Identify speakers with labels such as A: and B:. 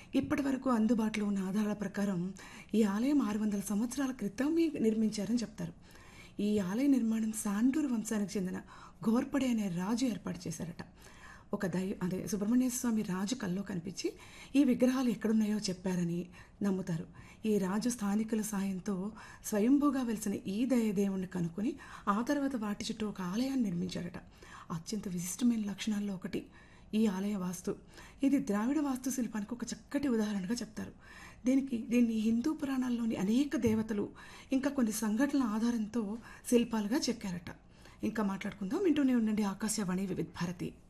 A: ఇప్పటి వరకు అందుబాటులో ఉన్న ఆధారాల ప్రకారం ఈ ఆలయం ఆరు వందల సంవత్సరాల క్రితం నిర్మించారని చెప్తారు ఈ ఆలయ నిర్మాణం సాండూరు వంశానికి చెందిన గోర్పడే అనే రాజు ఏర్పాటు చేశారట ఒక దైవ అదే సుబ్రహ్మణ్య స్వామి రాజు కల్లో కనిపించి ఈ విగ్రహాలు ఎక్కడున్నాయో చెప్పారని నమ్ముతారు ఈ రాజు స్థానికుల సాయంతో స్వయంభూగా వెలిసిన ఈ దయ దేవుణ్ణి కనుక్కొని ఆ తర్వాత వాటి చుట్టూ ఒక ఆలయాన్ని నిర్మించాడట అత్యంత విశిష్టమైన లక్షణాల్లో ఒకటి ఈ ఆలయ వాస్తు ఇది ద్రావిడ వాస్తు శిల్పానికి ఒక చక్కటి ఉదాహరణగా చెప్తారు దీనికి దీన్ని హిందూ పురాణాల్లోని అనేక దేవతలు ఇంకా కొన్ని సంఘటనల ఆధారంతో శిల్పాలుగా చెక్కారట ఇంకా మాట్లాడుకుందాం వింటూనే ఉండండి ఆకాశవాణి వివిధ భారతి